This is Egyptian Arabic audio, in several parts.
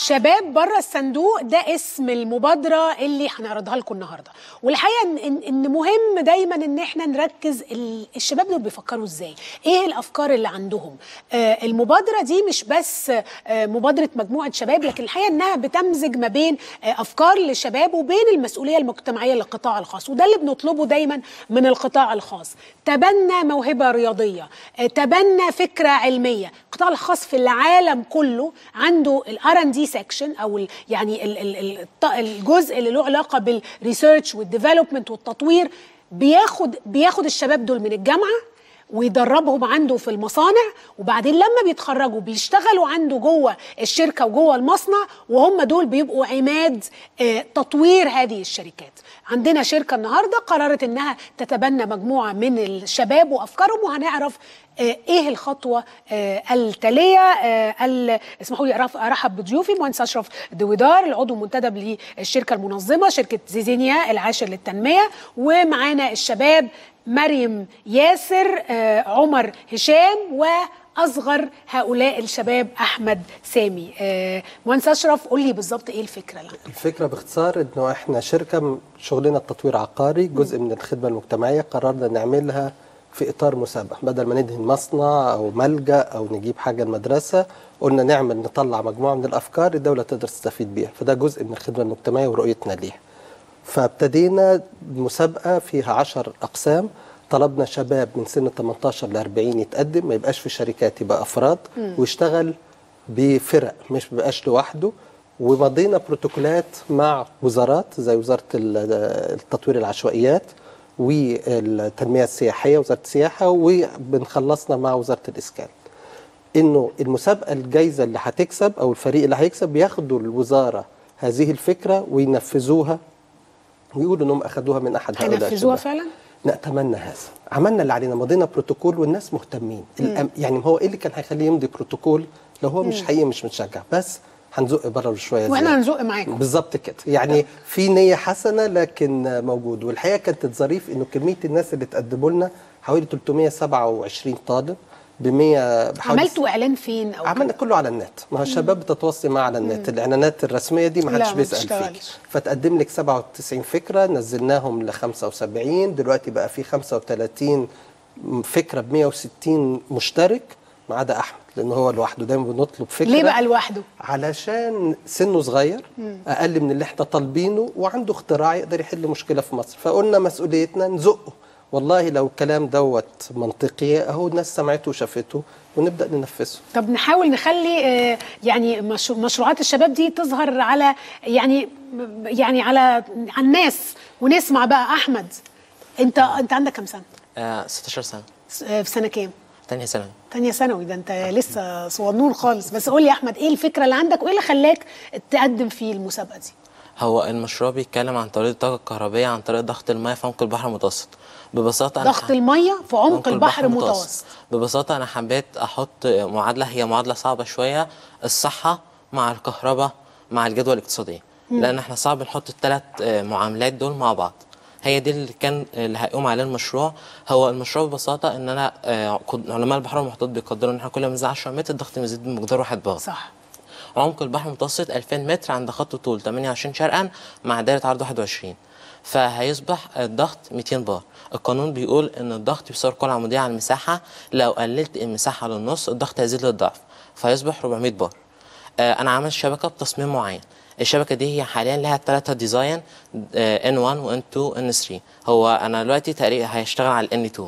شباب بره الصندوق ده اسم المبادره اللي هنعرضها لكم النهارده والحقيقه ان ان إن مهم دايما ان احنا نركز ال- الشباب دول بيفكروا ازاي ايه الافكار اللي عندهم آه المبادره دي مش بس آه مبادره مجموعه شباب لكن الحقيقه انها بتمزج ما بين آه افكار للشباب وبين المسؤوليه المجتمعيه للقطاع الخاص وده اللي بنطلبه دايما من القطاع الخاص تبنى موهبه رياضيه آه تبنى فكره علميه القطاع الخاص في العالم كله عنده الار ان دي سيكشن او ال يعني ال ال ال الط- الجزء اللي له علاقه بالريسيرش والديفلوبمنت والتطوير بياخد بياخد الشباب دول من الجامعه ويدربهم عنده في المصانع وبعدين لما بيتخرجوا بيشتغلوا عنده جوه الشركه وجوه المصنع وهم دول بيبقوا عماد آه، تطوير هذه الشركات عندنا شركه النهارده قررت انها تتبنى مجموعه من الشباب وافكارهم وهنعرف آه، ايه الخطوه آه، التاليه آه، ال- اسمحوا لي أرف- ارحب بضيوفي مهندس اشرف دويدار العضو المنتدب للشركه المنظمه شركه زيزينيا العاشر للتنميه ومعانا الشباب مريم ياسر آه، عمر هشام واصغر هؤلاء الشباب احمد سامي آه، مهندس اشرف قول لي بالظبط ايه الفكره اللي عندك الفكرة باختصار انه احنا شركة م- شغلنا التطوير عقاري جزء من الخدمة المجتمعية قررنا نعملها في اطار مسابقة بدل ما ندهن مصنع او ملجأ او نجيب حاجة المدرسة قلنا نعمل نطلع مجموعة من الافكار الدولة تقدر تستفيد بيها فده جزء من الخدمة المجتمعية ورؤيتنا ليها فابتدينا مسابقة فيها عشر أقسام طلبنا شباب من سن 18 ل 40 يتقدم ما يبقاش في شركات يبقى أفراد ويشتغل بفرق مش بيبقاش لوحده ومضينا بروتوكولات مع وزارات زي وزارة ال- التطوير العشوائيات والتنمية السياحية وزارة السياحة وبنخلصنا مع وزارة الإسكان انه المسابقه الجايزه اللي هتكسب او الفريق اللي هيكسب بياخدوا الوزاره هذه الفكره وينفذوها ويقولوا انهم اخذوها من احد هؤلاء هينفذوها الشباب. فعلا نتمنى هذا عملنا اللي علينا مضينا بروتوكول والناس مهتمين الأم يعني هو ايه اللي كان هيخليه يمضي بروتوكول لو هو مش حقيقي مش متشجع بس هنزق بره شويه واحنا زيادة. هنزق معاكم بالظبط كده يعني في نيه حسنه لكن موجود والحقيقه كانت الظريف انه كميه الناس اللي تقدموا لنا حوالي 327 طالب ب 100 بحوالي عملتوا اعلان فين او عملنا كله على النت ما هو الشباب بتتواصل معاه على النت الاعلانات الرسميه دي ما لا، حدش ما بيسال فيك بتشتغلش. فتقدم لك 97 فكره نزلناهم ل 75 دلوقتي بقى في 35 فكره ب 160 مشترك ما عدا احمد لان هو لوحده دايما بنطلب فكره ليه بقى لوحده علشان سنه صغير اقل من اللي احنا طالبينه وعنده اختراع يقدر يحل مشكله في مصر فقلنا مسؤوليتنا نزقه والله لو الكلام دوت منطقي اهو الناس سمعته وشافته ونبدا ننفذه طب نحاول نخلي آه، يعني مش- مشروعات الشباب دي تظهر على يعني يعني على على الناس ونسمع بقى احمد انت انت عندك كام سنه آه 16 سنة س- آه، في سنه كام تانية ثانوي تانية ثانوي ده انت لسه صغنون خالص بس قول لي يا احمد ايه الفكره اللي عندك وايه اللي خلاك تقدم في المسابقه دي هو المشروع بيتكلم عن توليد الطاقة الكهربائية عن طريق ضغط المياه في عمق البحر المتوسط ببساطة أنا ضغط الميه في عمق البحر المتوسط ببساطة أنا حبيت أحط معادلة هي معادلة صعبة شوية الصحة مع الكهرباء مع الجدوى الاقتصادية لأن احنا صعب نحط الثلاث معاملات دول مع بعض هي دي اللي كان اللي هيقوم عليه المشروع هو المشروع ببساطة إن أنا آه، قد- علماء البحر المحيط بيقدروا إن احنا كل ما ننزل 10 متر الضغط بيزيد بمقدار واحد بار صح عمق البحر المتوسط 2000 متر عند خط طول 28 شرقا مع دايرة عرض 21 فهيصبح الضغط 200 بار القانون بيقول ان الضغط بيساوي القوة العمودية على المساحة لو قللت المساحة للنص الضغط هيزيد للضعف فيصبح 400 بار آه، انا عامل شبكة بتصميم معين الشبكة دي هي حاليا لها ثلاثة ديزاين آه، N1 و N2 و N3 هو انا دلوقتي تقريبا هيشتغل على ال N2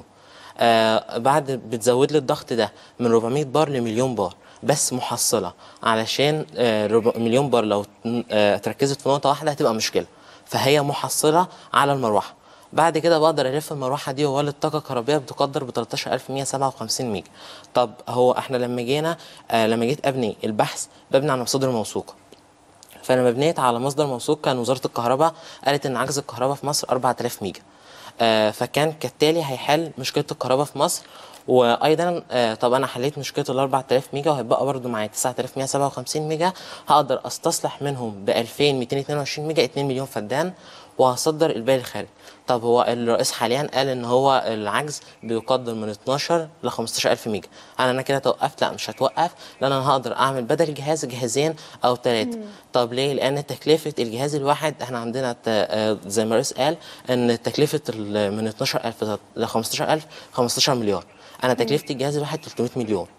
آه بعد بتزود لي الضغط ده من 400 بار لمليون بار بس محصله علشان آه ربع- مليون بار لو آه اتركزت في نقطه واحده هتبقى مشكله فهي محصله على المروحه بعد كده بقدر الف المروحه دي واولد طاقه كهربائيه بتقدر ب 13157 ميجا طب هو احنا لما جينا آه لما جيت ابني البحث ببني على مصادر موثوقه فلما بنيت على مصدر موثوق كان وزاره الكهرباء قالت ان عجز الكهرباء في مصر 4000 ميجا آه، فكان كالتالي هيحل مشكله الكهرباء في مصر وايضا آه، طب انا حليت مشكله ال 4000 ميجا وهيبقى برضو معايا 9157 ميجا هقدر استصلح منهم ب 2222 ميجا 2 مليون فدان وهصدر الباقي الخارج طب هو الرئيس حاليا قال ان هو العجز بيقدر من 12 ل 15000 ميجا انا انا كده توقفت لا مش هتوقف لان انا هقدر اعمل بدل جهاز جهازين او ثلاثه طب ليه لان تكلفه الجهاز الواحد احنا عندنا ت- آه، زي ما الرئيس قال ان تكلفه ال- من 12000 ل 15000 15 مليار انا تكلفه الجهاز الواحد 300 مليون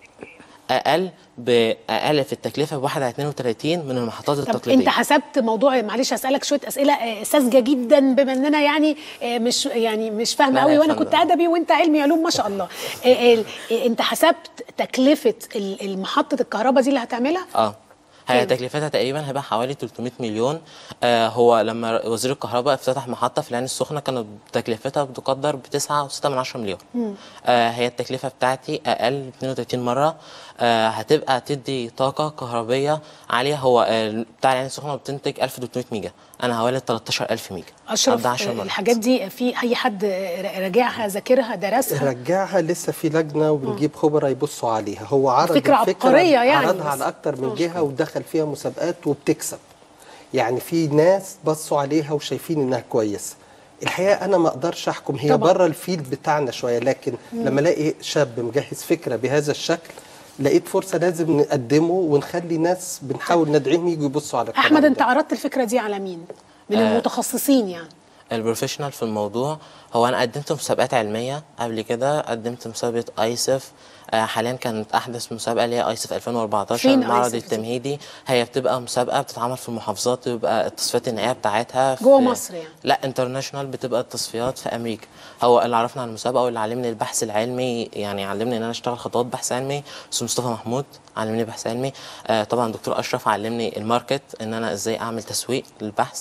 اقل باقل في التكلفه بواحد على 32 من المحطات طب التقليديه انت حسبت موضوع معلش هسالك شويه اسئله آه، ساذجه جدا بما ان انا يعني آه، مش يعني مش فاهمه لا، قوي لا، وانا فاهمة. كنت ادبي وانت علمي علوم ما شاء الله آه، آه، آه، انت حسبت تكلفه ال- المحطه الكهرباء دي اللي هتعملها اه هي كام؟ تكلفتها تقريبا هيبقى حوالي 300 مليون آه هو لما وزير الكهرباء افتتح محطه في العين السخنه كانت تكلفتها بتقدر ب 9.6 من 10 مليون آه هي التكلفه بتاعتي اقل 32 مره آه هتبقى تدي طاقه كهربيه عاليه هو آه بتاع العين السخنه بتنتج 1300 ميجا انا حوالي 13000 ميجا اشرف ده 10 آه، مرات. الحاجات دي في اي حد آه، راجعها ذاكرها درسها رجعها لسه في لجنه وبنجيب خبراء يبصوا عليها هو عرض فكرة الفكرة عبقرية يعني عرضها بس. على اكتر من جهه ودخل فيها مسابقات وبتكسب يعني في ناس بصوا عليها وشايفين انها كويسه الحقيقه انا ما اقدرش احكم هي طبعاً. بره الفيلد بتاعنا شويه لكن لما الاقي شاب مجهز فكره بهذا الشكل لقيت فرصه لازم نقدمه ونخلي ناس بنحاول ندعيهم يجوا يبصوا على الكلام احمد انت ده. عرضت الفكره دي على مين من المتخصصين يعني البروفيشنال في الموضوع هو انا قدمت مسابقات علميه قبل كده قدمت مسابقه ايسف آه حاليا كانت احدث مسابقه اللي هي ايسف 2014 فين المعرض آيسف دي؟ التمهيدي هي بتبقى مسابقه بتتعمل في المحافظات بيبقى التصفيات النهائيه بتاعتها في جوه مصر يعني؟ لا انترناشونال بتبقى التصفيات في امريكا هو اللي عرفنا عن المسابقه واللي علمني البحث العلمي يعني علمني ان انا اشتغل خطوات بحث علمي اسمه مصطفى محمود علمني بحث علمي آه طبعا دكتور اشرف علمني الماركت ان انا ازاي اعمل تسويق للبحث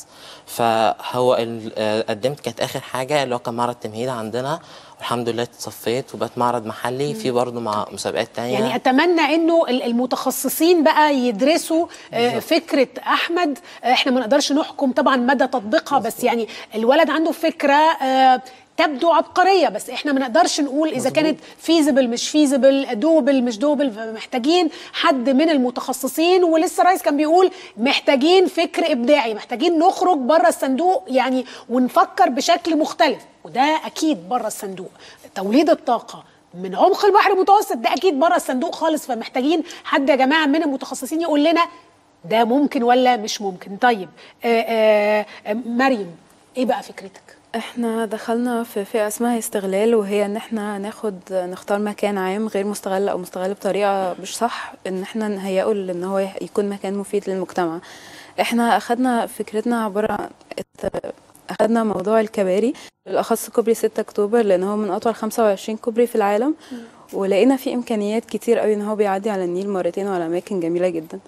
فهو ال- آه، قدمت كانت اخر حاجه اللي هو كان معرض تمهيدي عندنا والحمد لله اتصفيت وبقت معرض محلي في برضه مع مسابقات تانية يعني اتمنى انه ال- المتخصصين بقى يدرسوا آه، فكره احمد آه، احنا ما نقدرش نحكم طبعا مدى تطبيقها بس يعني الولد عنده فكره آه، تبدو عبقريه بس احنا ما نقدرش نقول اذا كانت فيزبل مش فيزبل دوبل مش دوبل فمحتاجين حد من المتخصصين ولسه الرئيس كان بيقول محتاجين فكر ابداعي محتاجين نخرج بره الصندوق يعني ونفكر بشكل مختلف وده اكيد بره الصندوق توليد الطاقه من عمق البحر المتوسط ده اكيد بره الصندوق خالص فمحتاجين حد يا جماعه من المتخصصين يقول لنا ده ممكن ولا مش ممكن طيب آآ آآ مريم ايه بقى فكرتك احنا دخلنا في فئة اسمها استغلال وهي ان احنا ناخد نختار مكان عام غير مستغل او مستغل بطريقة مش صح ان احنا نهيئه لان هو يكون مكان مفيد للمجتمع احنا اخدنا فكرتنا عبارة عن ات- اخدنا موضوع الكباري بالاخص كوبري 6 اكتوبر لان هو من اطول 25 كوبري في العالم ولقينا فيه امكانيات كتير قوي ان هو بيعدي على النيل مرتين وعلى اماكن جميلة جدا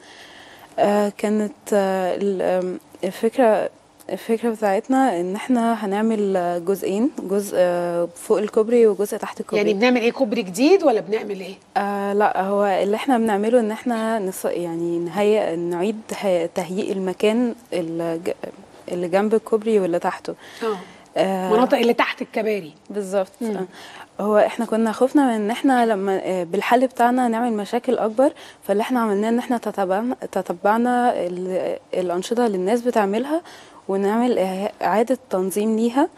آه، كانت آه، ال- آم، الفكرة الفكرة بتاعتنا ان احنا هنعمل آه، جزئين جزء آه، فوق الكوبري وجزء تحت الكوبري يعني بنعمل ايه كوبري جديد ولا بنعمل ايه آه لا هو اللي احنا بنعمله ان احنا نص يعني نهيئ نعيد هي- تهيئ المكان اللي ج- اللي جنب الكوبري واللي تحته اه آه المناطق اللي تحت الكباري بالظبط آه. هو احنا كنا خوفنا من ان احنا لما آه، بالحل بتاعنا نعمل مشاكل اكبر فاللي احنا عملناه ان احنا تتبعنا تتبعنا ال- الانشطه اللي الناس بتعملها ونعمل إع- اعاده تنظيم ليها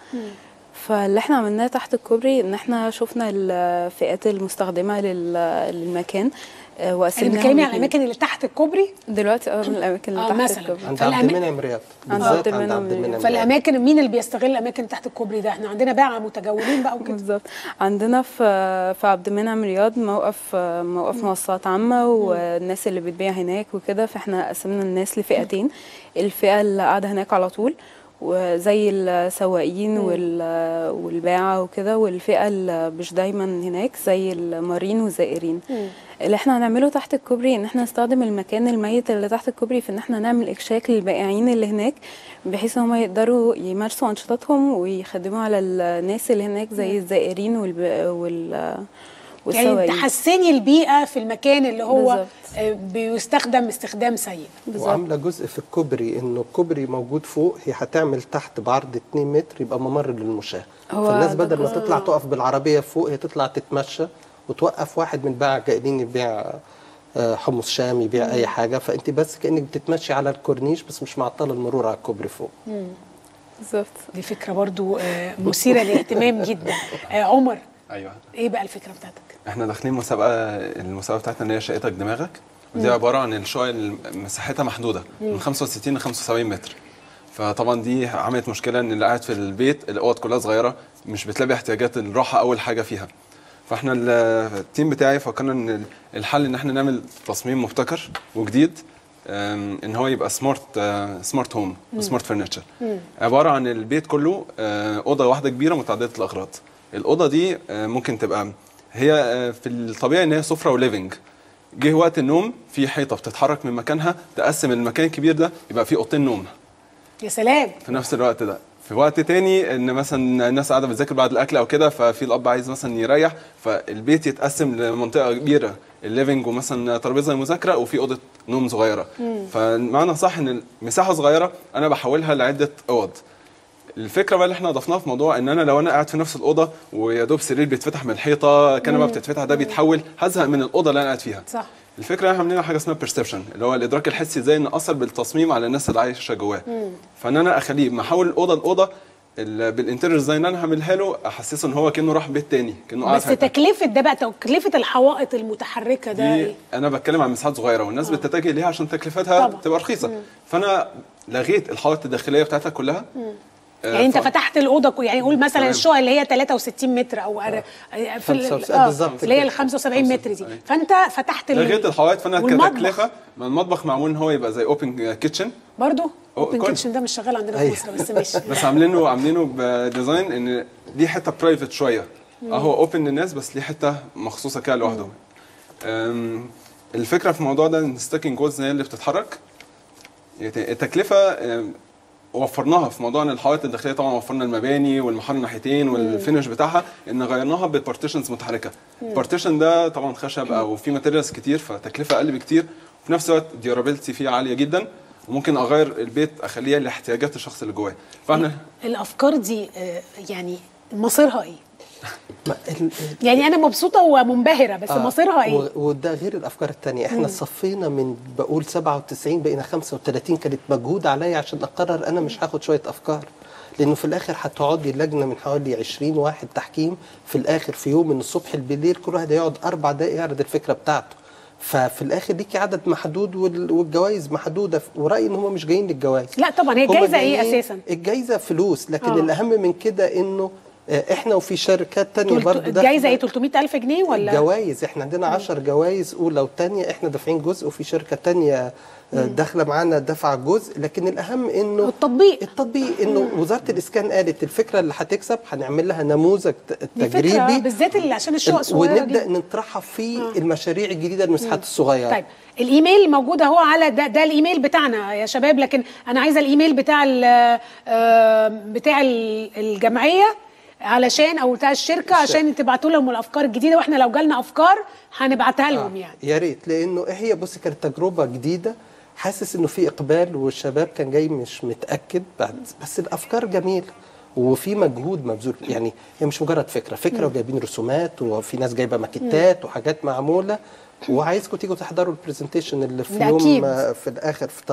فاللي احنا عملناه تحت الكوبري ان احنا شفنا الفئات المستخدمه لل- للمكان آه، احنا وقسمناهم بنتكلم عن لاتنين. الاماكن اللي تحت الكوبري دلوقتي اه من الاماكن اللي آه، تحت مثلاً. الكوبري عند فالأما- عبد المنعم رياض عند بالذات عبد عند المنعم عبد المنعم رياض. فالاماكن مين اللي بيستغل الاماكن تحت الكوبري ده احنا عندنا باعه متجولين بقى وكده بالظبط عندنا في في عبد المنعم رياض موقف موقف مواصلات عامه والناس اللي بتبيع هناك وكده فاحنا قسمنا الناس لفئتين الفئه اللي قاعده هناك على طول وزي السواقين وال- والباعة وكده والفئة اللي مش دايما هناك زي المارين والزائرين اللي احنا هنعمله تحت الكوبري ان احنا نستخدم المكان الميت اللي تحت الكوبري في ان احنا نعمل اكشاك للبائعين اللي هناك بحيث ان هم يقدروا يمارسوا انشطتهم ويخدموا على الناس اللي هناك زي الزائرين والب... وال يعني والسواقين تحسني البيئه في المكان اللي هو بالظبط. آه، بيستخدم استخدام سيء بالظبط وعامله جزء في الكوبري انه الكوبري موجود فوق هي هتعمل تحت بعرض 2 متر يبقى ممر للمشاة هو فالناس ده بدل ما جزء. تطلع تقف بالعربيه فوق هي تطلع تتمشى وتوقف واحد من الباعة جايين يبيع آه، حمص شام يبيع اي حاجه فانت بس كانك بتتمشي على الكورنيش بس مش معطله المرور على الكوبري فوق بالظبط دي فكره برضو آه، مثيره للاهتمام جدا آه، عمر ايوه ايه بقى الفكره بتاعتك احنا داخلين مسابقه المسابقه بتاعتنا اللي هي شقتك دماغك ودي عباره عن الشقق اللي مساحتها محدوده من 65 ل 75 متر فطبعا دي عملت مشكله ان اللي قاعد في البيت الاوض كلها صغيره مش بتلبي احتياجات الراحه اول حاجه فيها فاحنا ال- التيم بتاعي فكرنا ان الحل ان احنا نعمل تصميم مبتكر وجديد أم، ان هو يبقى سمارت سمارت هوم وسمارت فرنتشر عباره عن البيت كله آه، اوضه واحده كبيره متعدده الاغراض الاوضه دي آه، ممكن تبقى هي آه، في الطبيعي ان هي سفره وليفنج جه وقت النوم في حيطه بتتحرك من مكانها تقسم المكان الكبير ده يبقى فيه اوضتين نوم يا سلام في نفس الوقت ده في وقت تاني ان مثلا الناس قاعده بتذاكر بعد الاكل او كده ففي الاب عايز مثلا يريح فالبيت يتقسم لمنطقه كبيره الليفنج ومثلا ترابيزه المذاكره وفي اوضه نوم صغيره فمعنى صح ان المساحه صغيره انا بحولها لعده اوض الفكره بقى اللي احنا ضفناها في موضوع ان انا لو انا قاعد في نفس الاوضه ويا دوب سرير بيتفتح من الحيطه كنبه بتتفتح ده بيتحول هزهق من الاوضه اللي انا قاعد فيها صح الفكره احنا عاملين حاجه اسمها بيرسبشن اللي هو الادراك الحسي ازاي ناثر بالتصميم على الناس اللي عايشه جواه فان انا اخليه محول الاوضه لاوضه ال- بالانتيريور ديزاين اللي انا هعملها له احسسه ان هو كانه راح بيت تاني كانه قاعد بس في حتة. تكلفه ده بقى تكلفه الحوائط المتحركه ده دي ايه انا بتكلم عن مساحات صغيره والناس بتتجه ليها عشان تكلفتها طبعا. تبقى رخيصه فانا لغيت الحوائط الداخليه بتاعتها كلها آه، يعني انت ف- فتحت الاوضه كو- يعني قول مثلا تمام. الشقه اللي هي 63 متر او أر- في ال- 75 آه، بالظبط اللي هي كده. ال 75 متر دي 75. فانت فتحت ال- لغيت الحوائط فانا والمطبخ. كتكلفه ما المطبخ معمول ان هو يبقى زي اوبن كيتشن برضه أو اوبن كل- كيتشن ده مش شغال عندنا في أيوة. مصر بس ماشي بس عاملينه عاملينه بديزاين ان دي حته برايفت شويه اه هو اوبن للناس بس ليه حته مخصوصه كده لوحده أم، الفكره في الموضوع ده ان ستاكينج وودز هي اللي بتتحرك يت- التكلفه أم، وفرناها في موضوع ان الحوائط الداخليه طبعا وفرنا المباني والمحار الناحيتين والفينش بتاعها ان غيرناها ببارتيشنز متحركه البارتيشن ده طبعا خشب او في ماتيريالز كتير فتكلفه اقل بكتير وفي نفس الوقت ديورابيلتي فيه عاليه جدا وممكن اغير البيت اخليها لاحتياجات الشخص اللي جواه فاحنا الافكار دي آه، يعني مصيرها ايه ما ال- يعني انا مبسوطه ومنبهره بس آه، مصيرها ايه و- وده غير الافكار التانية احنا صفينا من بقول 97 بقينا 35 كانت مجهود عليا عشان اقرر انا مش هاخد شويه افكار لانه في الاخر هتقعدي اللجنه من حوالي 20 واحد تحكيم في الاخر في يوم من الصبح بالليل كل واحد هيقعد اربع دقائق يعرض الفكره بتاعته ففي الاخر ليكي عدد محدود وال- والجوائز محدوده ورايي ان هم مش جايين للجوائز لا طبعا هي هما الجايزه ايه جايين- اساسا الجايزه فلوس لكن آه. الاهم من كده انه آه، احنا وفي شركات تانية تلت- برضه الجايزه داخلة- ايه 300000 جنيه ولا جوائز احنا عندنا 10 جوائز اولى وثانيه احنا دافعين جزء وفي شركه تانية آه، داخله معانا دفع جزء لكن الاهم انه التطبيق. التطبيق انه وزاره الاسكان قالت الفكره اللي هتكسب هنعمل لها نموذج ت- دي فكره تجريبي بالذات اللي عشان الشقق صغيره ونبدا جدا نطرحها في المشاريع الجديده المساحات الصغيره طيب الايميل موجود اهو على ده, ده الايميل بتاعنا يا شباب لكن انا عايزه الايميل بتاع ال آه، بتاع ال- الجمعيه علشان او بتاع الشركه عشان تبعتوا لهم الافكار الجديده واحنا لو جالنا افكار هنبعتها لهم يعني يا ريت لانه هي بص كانت تجربه جديده حاسس انه في اقبال والشباب كان جاي مش متاكد بعد بس الافكار جميله وفي مجهود مبذول يعني هي مش مجرد فكره فكره وجايبين رسومات وفي ناس جايبه ماكيتات وحاجات معموله وعايزكم تيجوا تحضروا البرزنتيشن اللي في ده يوم أكيد. آه، في الاخر في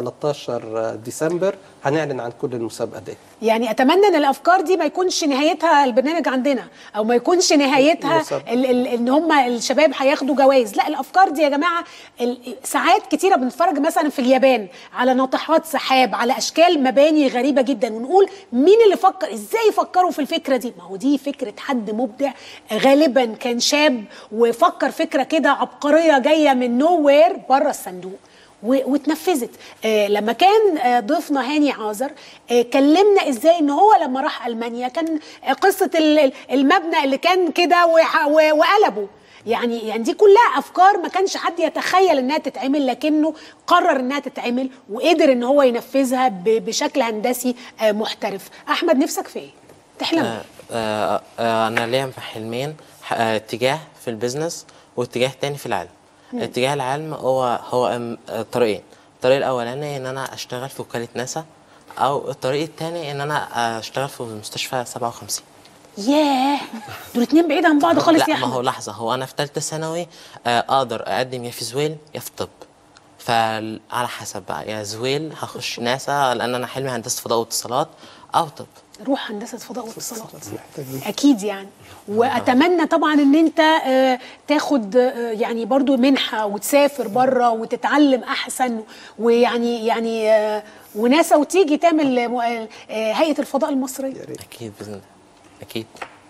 13 ديسمبر هنعلن عن كل المسابقه دي يعني اتمنى ان الافكار دي ما يكونش نهايتها البرنامج عندنا او ما يكونش نهايتها بالظبط. ال ال ان هم الشباب هياخدوا جوائز لا الافكار دي يا جماعه ال- ساعات كتيره بنتفرج مثلا في اليابان على ناطحات سحاب على اشكال مباني غريبه جدا ونقول مين اللي فكر ازاي فكروا في الفكره دي ما هو دي فكره حد مبدع غالبا كان شاب وفكر فكره كده عبقريه جايه من نو وير بره الصندوق و- واتنفذت آه لما كان آه ضيفنا هاني عازر آه كلمنا ازاي ان هو لما راح المانيا كان آه قصه ال- ال- المبنى اللي كان كده وح- و- وقلبه يعني يعني دي كلها افكار ما كانش حد يتخيل انها تتعمل لكنه قرر انها تتعمل وقدر ان هو ينفذها ب- بشكل هندسي آه محترف احمد نفسك في ايه تحلم آه آه آه انا ليا حلمين ح- آه اتجاه في البيزنس واتجاه تاني في العلم اتجاه العلم هو هو أم- آه، طريقين الطريق الاولاني ان انا اشتغل في وكاله ناسا او الطريق التاني ان انا اشتغل في مستشفى 57 ياه دول اتنين بعيد عن بعض خالص لا يا ما هو احمد لحظه هو انا في ثالثه ثانوي آه، اقدر اقدم يا في زويل يا في طب فعلى حسب بقى يا زويل هخش ناسا لان انا حلمي هندسه فضاء واتصالات او طب روح هندسه فضاء واتصالات اكيد يعني واتمنى طبعا ان انت آه، تاخد آه، يعني برضو منحه وتسافر بره وتتعلم احسن ويعني يعني آه، وناسا وتيجي تعمل آه، آه، هيئه الفضاء المصريه اكيد باذن الله اكيد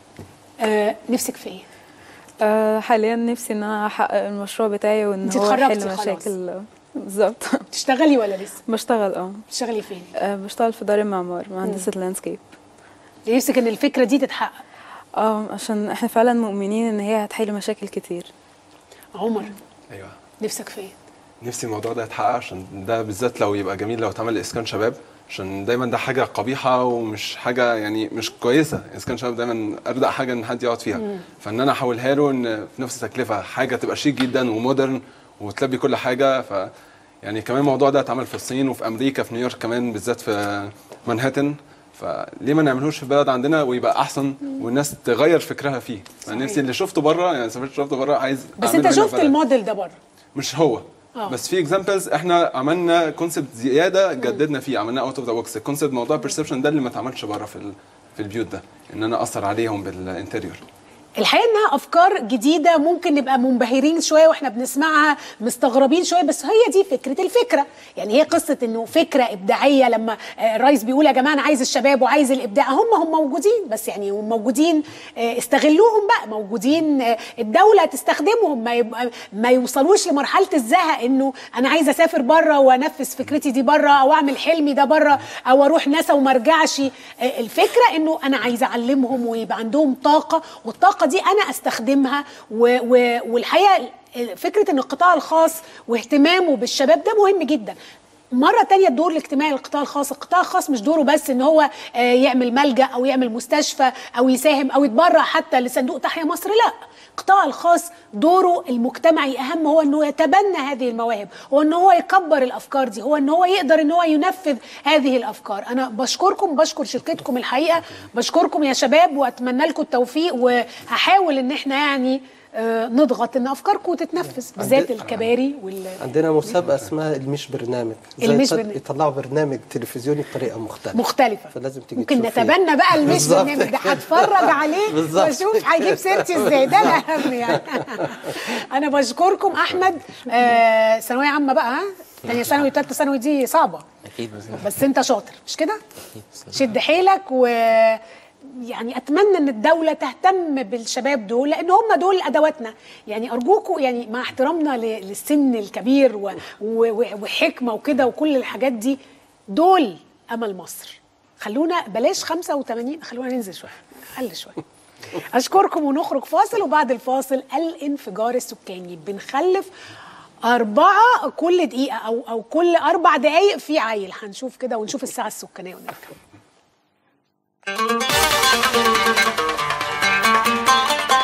آه، نفسك في ايه آه، حاليا نفسي ان انا احقق المشروع بتاعي وان انت هو اتخرجتي يحل خلاص. مشاكل بالظبط تشتغلي ولا لسه بشتغل اه تشتغلي فين آه، بشتغل في دار المعمار مهندسة لاندسكيب نفسك ان الفكره دي تتحقق اه عشان احنا فعلا مؤمنين ان هي هتحل مشاكل كتير عمر ايوه نفسك في ايه نفسي الموضوع ده يتحقق عشان ده بالذات لو يبقى جميل لو اتعمل اسكان شباب عشان دايما ده حاجه قبيحه ومش حاجه يعني مش كويسه اسكان شباب دايما اردأ حاجه ان حد يقعد فيها فان انا احولها له ان في نفس التكلفه حاجه تبقى شيك جدا ومودرن وتلبي كل حاجه ف يعني كمان الموضوع ده اتعمل في الصين وفي امريكا في نيويورك كمان بالذات في مانهاتن فليه ما نعملوش في البلد عندنا ويبقى احسن والناس تغير فكرها فيه صحيح. فنفسي اللي شفته بره يعني سافرت شفته بره عايز بس أعمله انت هنا شفت في البلد. الموديل ده بره مش هو آه. بس في اكزامبلز احنا عملنا كونسبت زياده جددنا فيه عملناه اوت اوف ذا بوكس الكونسبت موضوع بيرسبشن ده اللي ما اتعملش بره في ال- في البيوت ده ان انا اثر عليهم بالانتريور الحقيقه انها افكار جديده ممكن نبقى منبهرين شويه واحنا بنسمعها مستغربين شويه بس هي دي فكره الفكره يعني هي قصه انه فكره ابداعيه لما آه، الرئيس بيقول يا جماعه انا عايز الشباب وعايز الابداع هم هم موجودين بس يعني هم موجودين آه، استغلوهم بقى موجودين آه، الدوله تستخدمهم ما يبقى ما يوصلوش لمرحله الزهق انه انا عايزه اسافر بره وانفذ فكرتي دي بره او اعمل حلمي ده بره او اروح ناسا وما ارجعش آه، الفكره انه انا عايزه اعلمهم ويبقى عندهم طاقه والطاقه دي انا استخدمها و و والحقيقه فكره ان القطاع الخاص واهتمامه بالشباب ده مهم جدا مرة تانية الدور الاجتماعي للقطاع الخاص القطاع الخاص مش دوره بس ان هو آه، يعمل ملجأ او يعمل مستشفى او يساهم او يتبرع حتى لصندوق تحيا مصر لا القطاع الخاص دوره المجتمعي اهم هو انه يتبنى هذه المواهب هو ان هو يكبر الافكار دي هو ان هو يقدر ان هو ينفذ هذه الافكار انا بشكركم بشكر شركتكم الحقيقه بشكركم يا شباب واتمنى لكم التوفيق وهحاول ان احنا يعني آه، نضغط ان افكاركم تتنفذ بالذات عندنا- الكباري وال عندنا مسابقه اسمها المش برنامج زي المش يط- برنامج. يطلعوا برنامج تلفزيوني بطريقه مختلفه مختلفة فلازم تيجي ممكن تشوفيه. نتبنى بقى المش بالظبط برنامج ده كده. هتفرج عليه بالظبط واشوف هيجيب سيرتي ازاي ده الاهم يعني انا بشكركم احمد آه، ثانويه عامه بقى ها تانية ثانوي وتالتة ثانوي دي صعبه اكيد باذن الله بس انت شاطر مش كده اكيد بإذن الله. شد حيلك و يعني اتمنى ان الدوله تهتم بالشباب دول لان هم دول ادواتنا يعني ارجوكم يعني مع احترامنا ل- للسن الكبير و... و... وحكمه وكده وكل الحاجات دي دول امل مصر خلونا بلاش 85 خلونا ننزل شويه اقل شويه اشكركم ونخرج فاصل وبعد الفاصل الانفجار السكاني بنخلف أربعة كل دقيقة أو أو كل أربع دقايق في عيل هنشوف كده ونشوف الساعة السكانية ونرجع